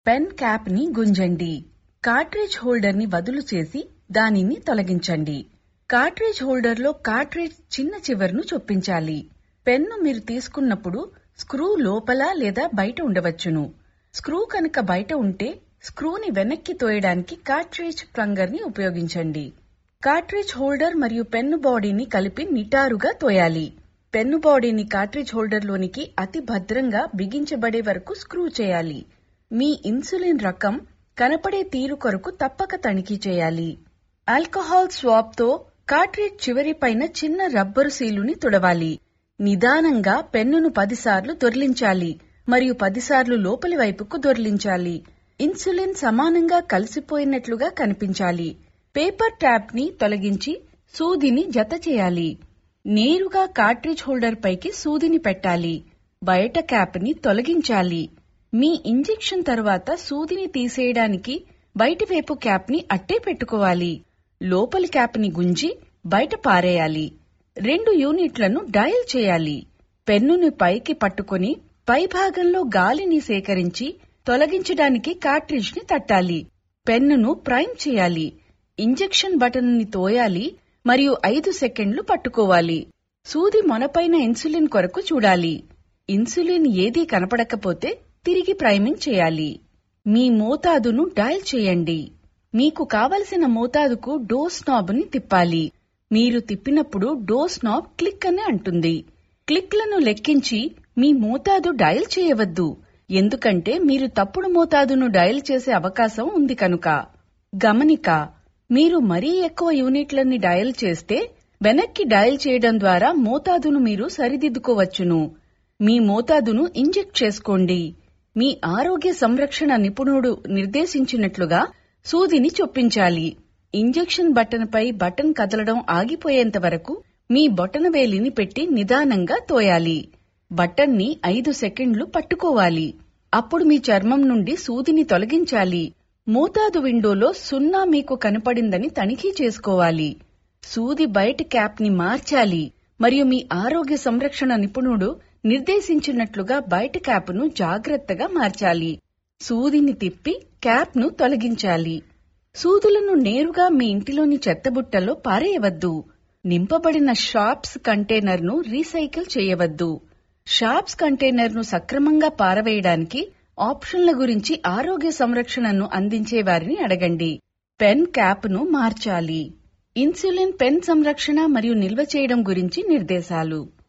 pen cap ని గుంజండి cartridge holder ని వదులు చేసి దానిని తొలగించండి కార్ట్రిడ్జ్ హోల్డర్ లో కార్ట్రిడ్జ్ చిన్న చివరను చొప్పించాలి పెన్ను మీరు తీసుకున్నప్పుడు స్క్రూ లోపల లేదా బయట ఉండవచ్చును స్క్రూ కనుక బయట ఉంటే స్క్రూని వెనక్కి తోయడానికి కార్ట్రిడ్జ్ ప్లంగర్ ని ఉపయోగించండి కార్ట్రిడ్జ్ హోల్డర్ మరియు పెన్ను బాడీని కలిపి నిటారుగా తోయాలి పెన్ను బాడీని కార్ట్రిడ్జ్ హోల్డర్ లోనికి అతి భద్రంగా బిగించబడే వరకు స్క్రూ చేయాలి మీ ఇన్సులిన్ రకం కనపడే తీరు కొరకు తప్పక తనిఖీ చేయాలి ఆల్కహాల్ స్వాప్ తో కార్ట్రిడ్జ్ చివరి పైన చిన్న రబ్బరు సీలుని తుడవాలి నిదానంగా పెన్నును పదిసార్లు దొర్లించాలి మరియు పదిసార్లు లోపలి వైపుకు దొర్లించాలి ఇన్సులిన్ సమానంగా కలిసిపోయినట్లుగా కనిపించాలి పేపర్ ట్యాప్ ని తొలగించి సూదిని జత చేయాలి నేరుగా కార్ట్రిడ్జ్ హోల్డర్ పైకి సూదిని పెట్టాలి బయట క్యాప్ ని తొలగించాలి మీ ఇంజెక్షన్ తర్వాత సూదిని తీసేయడానికి బయటి వైపు క్యాప్ ని అట్టే పెట్టుకోవాలి లోపలి క్యాప్ ని గుంజి బయట పారేయాలి రెండు యూనిట్లను డయల్ చేయాలి పెన్నుని పైకి పట్టుకుని పై భాగంలో గాలిని సేకరించి తొలగించడానికి కార్ట్రిడ్జ్ ని తట్టాలి పెన్నును ప్రైమ్ చేయాలి ఇంజెక్షన్ బటన్ ని తోయాలి మరియు ఐదు సెకండ్లు పట్టుకోవాలి సూది మొనపైన ఇన్సులిన్ కొరకు చూడాలి ఇన్సులిన్ ఏదీ కనపడకపోతే తిరిగి ప్రైమింగ్ చేయాలి మీ మోతాదును డయల్ చేయండి మీకు కావలసిన మోతాదుకు డోస్ నాబ్ ని తిప్పాలి మీరు తిప్పినప్పుడు డోస్ నాబ్ క్లిక్ అని అంటుంది క్లిక్లను లెక్కించి మీ మోతాదు డయల్ చేయవద్దు ఎందుకంటే మీరు తప్పుడు మోతాదును డయల్ చేసే అవకాశం ఉంది కనుక గమనిక మీరు మరీ ఎక్కువ యూనిట్లని డయల్ చేస్తే వెనక్కి డయల్ చేయడం ద్వారా మోతాదును మీరు సరిదిద్దుకోవచ్చును మీ మోతాదును ఇంజెక్ట్ చేసుకోండి మీ ఆరోగ్య సంరక్షణ నిపుణుడు నిర్దేశించినట్లుగా సూదిని చొప్పించాలి ఇంజెక్షన్ బటన్పై బటన్ కదలడం ఆగిపోయేంత వరకు మీ బొటనవేలిని పెట్టి నిదానంగా తోయాలి బటన్ని ఐదు సెకండ్లు పట్టుకోవాలి అప్పుడు మీ చర్మం నుండి సూదిని తొలగించాలి మోతాదు విండోలో సున్నా మీకు కనపడిందని తనిఖీ చేసుకోవాలి సూది బయట క్యాప్ ని మార్చాలి మరియు మీ ఆరోగ్య సంరక్షణ నిపుణుడు నిర్దేశించినట్లుగా బయట క్యాప్ను జాగ్రత్తగా మార్చాలి సూదిని తిప్పి క్యాప్ను తొలగించాలి సూదులను నేరుగా మీ ఇంటిలోని చెత్తబుట్టలో పారేయవద్దు నింపబడిన షాప్స్ కంటైనర్ను రీసైకిల్ చేయవద్దు షాప్స్ కంటైనర్ను సక్రమంగా పారవేయడానికి ఆప్షన్ల గురించి ఆరోగ్య సంరక్షణను అందించే వారిని అడగండి పెన్ క్యాప్ను మార్చాలి ఇన్సులిన్ పెన్ సంరక్షణ మరియు నిల్వ చేయడం గురించి నిర్దేశాలు